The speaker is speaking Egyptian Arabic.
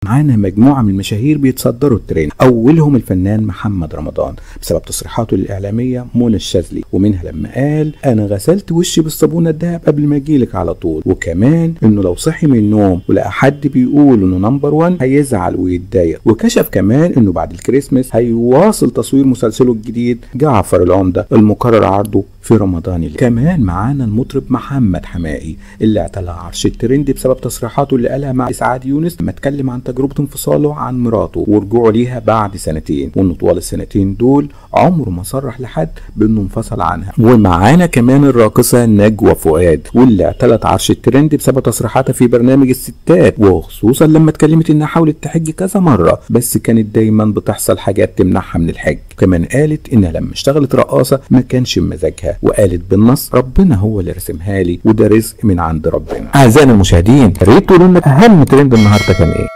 معانا مجموعه من المشاهير بيتصدروا الترند اولهم الفنان محمد رمضان بسبب تصريحاته الاعلاميه منى الشاذلي ومنها لما قال انا غسلت وشي بالصابونه الدهب قبل ما اجيلك على طول وكمان انه لو صحي من النوم ولقى حد بيقول انه نمبر 1 هيزعل ويتضايق وكشف كمان انه بعد الكريسماس هيواصل تصوير مسلسله الجديد جعفر العمده المقرر عرضه في رمضان اللي كمان معانا المطرب محمد حمائي اللي اعتلى عرش الترند بسبب تصريحاته اللي قالها مع اسعاد يونس لما اتكلم عن تجربه انفصاله عن مراته ورجوعه ليها بعد سنتين وانه طوال السنتين دول عمره ما صرح لحد بانه انفصل عنها ومعانا كمان الراقصه نجوى فؤاد واللي اعتلت عرش الترند بسبب تصريحاتها في برنامج الستات وخصوصا لما اتكلمت انها حاولت تحج كذا مره بس كانت دايما بتحصل حاجات تمنعها من الحج كمان قالت انها لما اشتغلت رقاصه ما كانش بمزاجها وقالت بالنص ربنا هو اللي رسمها لي وده رزق من عند ربنا اعزائنا المشاهدين يا ريت تقولوا لنا اهم ترند النهارده كان ايه